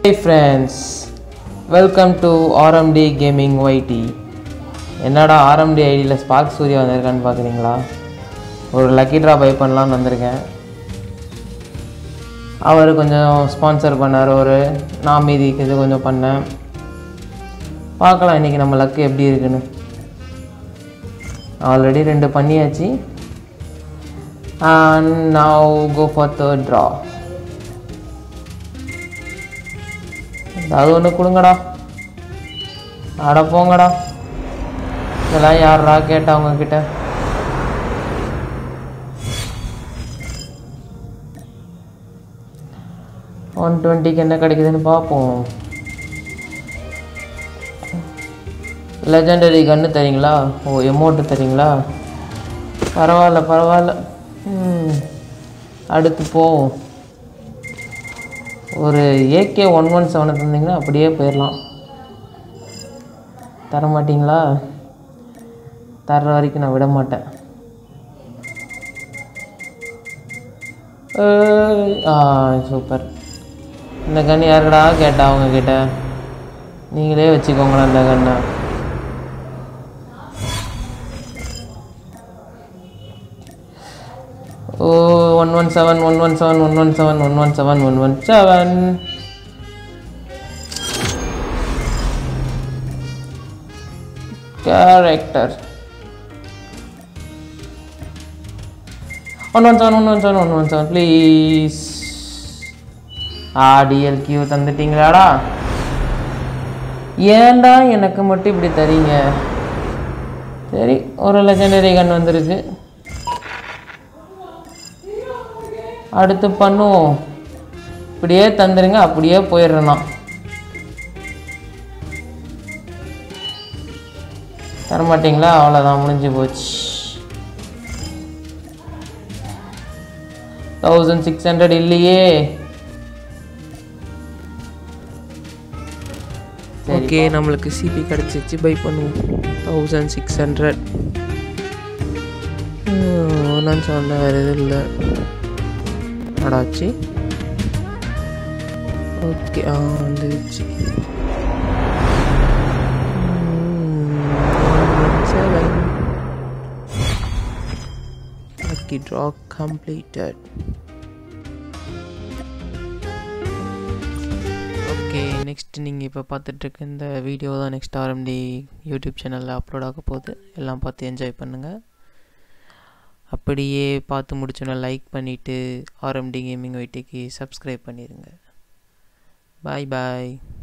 Hey friends, welcome to RMD Gaming YT. என்னடா RMD ஐடியில் spark Surya வந்திருக்கான்னு பார்க்குறீங்களா ஒரு லக்கி ட்ரா பை பண்ணலான்னு வந்திருக்கேன் அவர் கொஞ்சம் ஸ்பான்சர் பண்ணார் ஒரு நான் மீதிக்கு இது கொஞ்சம் பண்ணேன் பார்க்கலாம் இன்றைக்கி நம்ம லக்கு எப்படி இருக்குன்னு ஆல்ரெடி ரெண்டு பண்ணியாச்சு and now go for third draw ஏதாவது ஒன்று கொடுங்கடா அட போங்கடா இதெல்லாம் யாரா கேட்டா அவங்க கிட்ட ஒன் டுவெண்ட்டிக்கு என்ன கிடைக்குதுன்னு பார்ப்போம் லெஜெண்டரி கன்று தரீங்களா ஓ எமௌண்ட்டு தரீங்களா பரவாயில்ல பரவாயில்ல ம், அடுத்து போவோம் ஒரு ஏகே ஒன் ஒன் செவனை தந்தீங்கன்னா அப்படியே போயிடலாம் தர மாட்டீங்களா தர்ற வரைக்கும் நான் விட மாட்டேன் ஏய், ஆ சூப்பர் இந்த கன்று யாருக்கடா கேட்டா அவங்க கிட்ட நீங்களே வச்சுக்கோங்களேன் இந்த கண்ணை O one one seven one one seven one one seven one one seven one one seven character one one seven one one seven one one seven please ஆ டிஎல் கியூ தந்துட்டீங்களாடா ஏன்டா எனக்கு மட்டும் இப்படி தரீங்க சரி ஒரு லெஜண்டரி கன் வந்துருச்சு அடுத்து பண்ணுவோம் இப்படியே தந்துருங்க அப்படியே போயிடுறேன் நான் தரமாட்டிங்களா அவ்வளோதான் முடிஞ்சு போச்சு தௌசண்ட் சிக்ஸ் ஹண்ட்ரட் இல்லையே ஓகே நம்மளுக்கு சிபி கிடச்சிச்சு பை பண்ணுவோம் தௌசண்ட் சிக்ஸ் ஹண்ட்ரட் நான் சொன்ன வேறு எதுவும் இல்லை அடாச்சு ஓகே ஆ வந்துருச்சு seven lucky draw completed okay next நீங்கள் இப்போ பார்த்துட்ருக்க இந்த வீடியோ தான் நெக்ஸ்ட் ஆர்எம்டி யூடியூப் சேனலில் அப்லோட் ஆக போகுது எல்லாம் பார்த்து என்ஜாய் பண்ணுங்கள் அப்படியே பார்த்து முடிச்சோன்னா லைக் பண்ணிவிட்டு ஆர்எம்டி கேமிங் ஒய்டிக்கு சப்ஸ்கிரைப் பண்ணிடுங்க பாய் பாய்